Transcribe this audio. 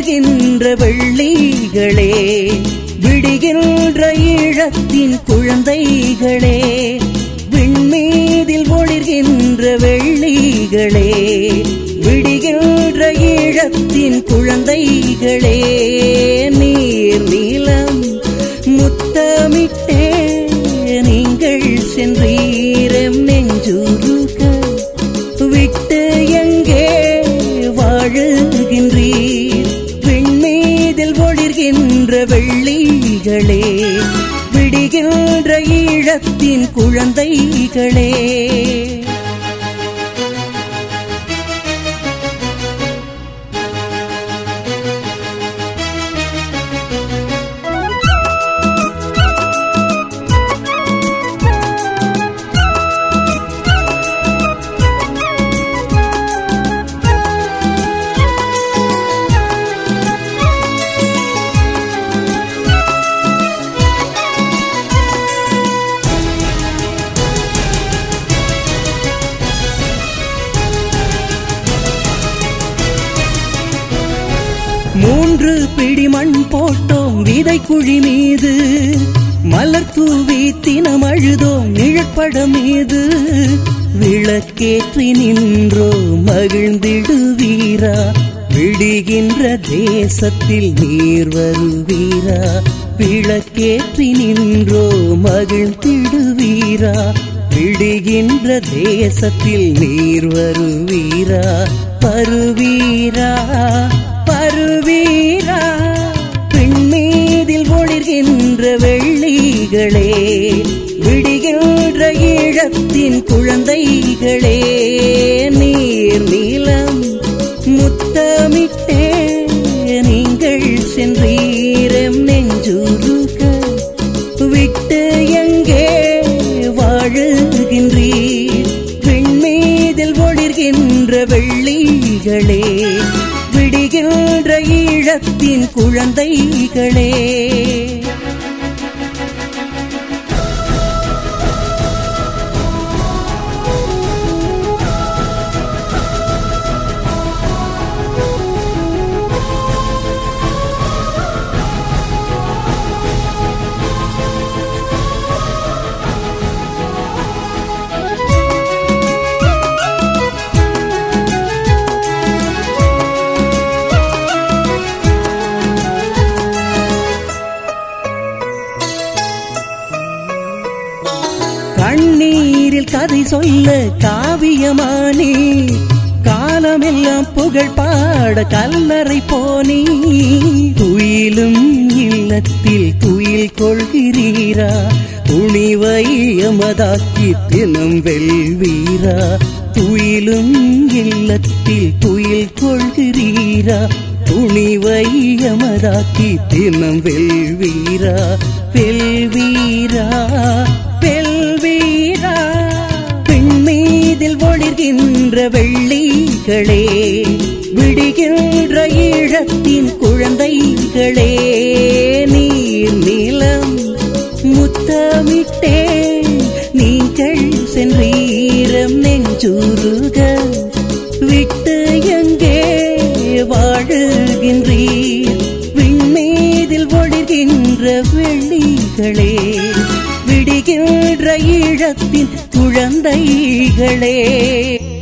ஒளிர்கின்ற வெள்ளிகளே விடுகின்ற ஈழத்தின் குழந்தைகளே விண்மீதில் ஒளிர்கின்ற வெள்ளிகளே விடுகின்ற ஈழத்தின் குழந்தைகளே நீர் நீலம் முத்தமிட்டே நீங்கள் சென்றீரம் நெஞ்சுருக விட்டு எங்கே வாழுகின்றீர் விண்மீதில் ஒளிர்கின்ற வெள்ளிகளே விடுகின்ற ஈழத்தின் குழந்தைகளே மூன்று பிடி மண் போட்டோம் விதை குழி மீது மலர் தூவி தினம் அழுதோம் நிழற்பட மீது விளக்கேற்றி நின்றோ மகிழ்ந்திடுவீரா விடுகின்ற தேசத்தில் நீர் வருவீரா விளக்கேற்றி நின்றோ மகிழ்ந்திடுவீரா விடுகின்ற தேசத்தில் நீர் வருவீரா பருவீரா பருவீரா பெண்மீதில் ஒளிர்கின்ற வெள்ளிகளே விடுகின்ற ஈழத்தின் குழந்தைகளே நீர் நீலம் முத்தமிட்டே நீங்கள் சென்றீரம் நெஞ்சுருக விட்டு எங்கே வாழுகின்றீர் விண்மீதில் ஒளிர்கின்ற வெள்ளிகளே விடுகின்ற ஈழத்தின் குழந்தைகளே கண்ணீரில் கதை சொல்ல காவியமானி காலமெல்லாம் புகழ் பாட கல்லறை போனி துயிலும் இல்லத்தில் துயில் கொள்கிறீரா துணிவை எமதாக்கி தினம் வெல்வீரா துயிலும் இல்லத்தில் துயில் கொள்கிறீரா துணிவை எமதாக்கி தினம் வெல்வீரா வெல்வீரா வெல்வீரா பெண்மீதில் ஒளிர்கின்ற வெள்ளிகளே விடுகின்ற ஈழத்தின் குழந்தைகளே நீர் நீலம் முத்தமிட்டே நீங்கள் சென்றீரம் நெஞ்சுருக விட்டு எங்கே வாழுகின்றீர் விண்மீதில் ஒளிர்கின்ற வெள்ளிகளே விடுகின்ற ஈழத்தின் குழந்தைகளே